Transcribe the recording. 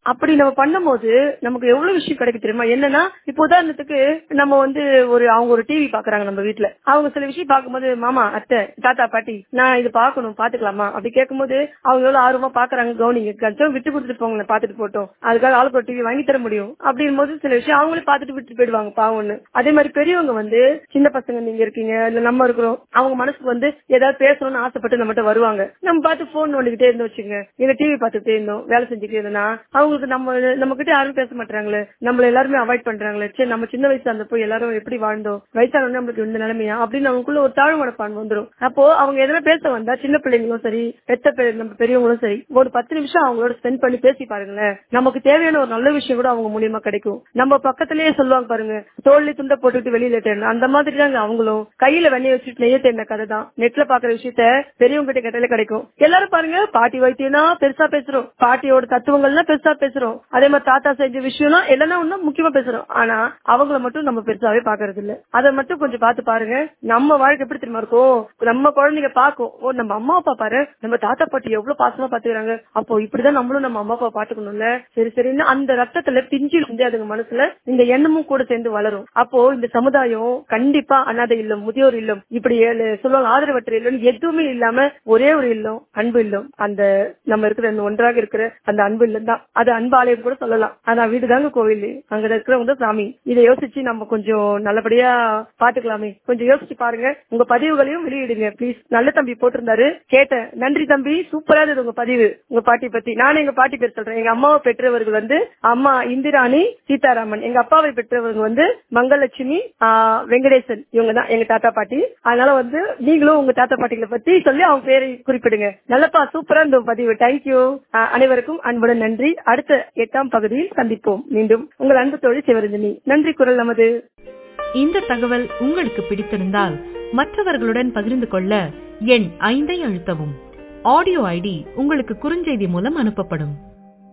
அப்படி நம்ம பண்ணும்போது நமக்கு எவ்வளவு விஷயம் கிடைக்கும் தெரியுமா என்னன்னா இப்போ உதாரணத்துக்கு நம்ம வந்து ஒரு அவங்க ஒரு டிவி பாக்குறாங்க நம்ம வீட்டுல அவங்க சில விஷயம் பார்க்கும்போது மாமா அத்தை தாத்தா பாட்டி நான் இது பார்க்கணும் பாத்துக்கலாமா அப்படி கேட்கும்போது அவங்க எவ்வளவு ஆர்வமா பாக்குறாங்க கவனிங்க கொஞ்சம் விட்டு கொடுத்துட்டு போங்க நான் பாத்துட்டு போட்டோம் அதுக்காக ஆளுக்கு ஒரு டிவி வாங்கி தர முடியும் அப்படின் போது சில விஷயம் அவங்களே பாத்துட்டு விட்டு போயிடுவாங்க பாவம்னு அதே மாதிரி பெரியவங்க வந்து சின்ன பசங்க நீங்க இருக்கீங்க இல்ல நம்ம இருக்கிறோம் அவங்க மனசுக்கு வந்து ஏதாவது பேசணும்னு ஆசைப்பட்டு நம்மகிட்ட வருவாங்க நம்ம பார்த்து போன் நோண்டிக்கிட்டே இருந்து வச்சுங்க எங்க டிவி பார்த்துட்டே இருந்தோம் வேலை செஞ்சுக்கிட்டே இருந்தோம்னா அவங்களுக்கு நம்ம நம்ம கிட்ட யாரும் பேச மாட்டாங்களே நம்மள எல்லாருமே அவாய்ட் பண்றாங்களே சரி நம்ம சின்ன வயசுல இருந்தப்போ எல்லாரும் எப்படி வாழ்ந்தோம் வயசானவங்க நம்மளுக்கு இந்த நிலைமையா அப்படின்னு அவங்களுக்குள்ள ஒரு தாழ்வு மனப்பான்மை வந்துரும் அப்போ அவங்க எதனா பேச வந்தா சின்ன பிள்ளைங்களும் சரி பெத்த பெ- நம்ம பெரியவங்களும் சரி ஒரு பத்து நிமிஷம் அவங்களோட ஸ்பெண்ட் பண்ணி பேசி பாருங்களேன் நமக்கு தேவையான ஒரு நல்ல விஷயம் கூட அவங்க மூலியமா கிடைக்கும் நம்ம பக்கத்திலேயே சொல்லுவாங்க பாருங்க தோல்ல துண்டை போட்டுட்டு வெளியில தேடணும் அந்த மாதிரி தாங்க அவங்களும் கையில வெண்ணெய் வச்சுட்டு நெய்ய தேடின கதை தான் நெட்ல பாக்குற விஷயத்த பெரியவங்க கிட்ட கேட்டாலே கிடைக்கும் எல்லாரும் பாருங்க பாட்டி வைத்தியம்னா பெருசா பேசுறோம் பாட்டியோட தத்துவங்கள்லாம் பெருசா பேசுறோம் அதே மாதிரி தாத்தா செஞ்ச விஷயம்னா எல்லாம் ஒண்ணும் முக்கியமா பேசுறோம் ஆனா அவங்கள மட்டும் நம்ம பெருசாவே பாக்குறது இல்ல அதை மட்டும் கொஞ்சம் பார்த்து பாருங்க நம்ம வாழ்க்கை எப்படி தெரியுமா இருக்கும் நம்ம குழந்தைங்க பாக்கும் ஓ நம்ம அம்மா அப்பா பாரு நம்ம தாத்தா பாட்டி எவ்வளவு பாசமா பாத்துக்கிறாங்க அப்போ இப்படிதான் நம்மளும் நம்ம அம்மா அப்பா பாத்துக்கணும்ல சரி சரின்னு அந்த ரத்தத்துல பிஞ்சில் இருந்து அதுங்க மனசுல இந்த எண்ணமும் கூட சேர்ந்து வளரும் அப்போ இந்த சமுதாயம் கண்டிப்பா அனாதை இல்லம் முதியோர் இல்லம் இப்படி ஏழு சொல்லுவாங்க ஆதரவற்ற இல்லம் எதுவுமே இல்லாம ஒரே ஒரு இல்லம் அன்பு இல்லம் அந்த நம்ம இருக்கிற இந்த ஒன்றாக இருக்கிற அந்த அன்பு இல்லம் தான் அது அன்பு ஆலயம் கூட சொல்லலாம் ஆனா வீடுதாங்க கோவில் அங்க இருக்கிறவங்க தான் சாமி இதை யோசிச்சு நம்ம கொஞ்சம் நல்லபடியா பாத்துக்கலாமே கொஞ்சம் யோசிச்சு பாருங்க உங்க பதிவுகளையும் வெளியிடுங்க ப்ளீஸ் நல்ல தம்பி போட்டிருந்தாரு கேட்டேன் நன்றி தம்பி சூப்பரா இருந்தது உங்க பதிவு உங்க பாட்டி பத்தி நானும் எங்க பாட்டி பேர் சொல்றேன் எங்க அம்மாவை பெற்றவர்கள் வந்து அம்மா இந்திராணி சீதாராமன் எங்க அப்பாவை பெற்றவர்கள் வந்து மங்கலட்சுமி ஆஹ், வெங்கடேசன் இவங்க தான் எங்க தாத்தா பாட்டி அதனால வந்து நீங்களும் உங்க தாத்தா பாட்டிகளை பத்தி சொல்லி அவங்க பேரை குறிப்பிடுங்க நல்லப்பா சூப்பரா இந்த பதிவு தேங்க்யூ அனைவருக்கும் அன்புடன் நன்றி அடுத்த எட்டாம் பகுதியில் சந்திப்போம் மீண்டும் உங்கள் அன்பு தோழி சிவரஞ்சனி நன்றி குரல் நமது இந்த தகவல் உங்களுக்கு பிடித்திருந்தால் மற்றவர்களுடன் பகிர்ந்து கொள்ள எண் ஐந்தை அழுத்தவும் ஆடியோ ஐடி உங்களுக்கு குறுஞ்செய்தி மூலம் அனுப்பப்படும்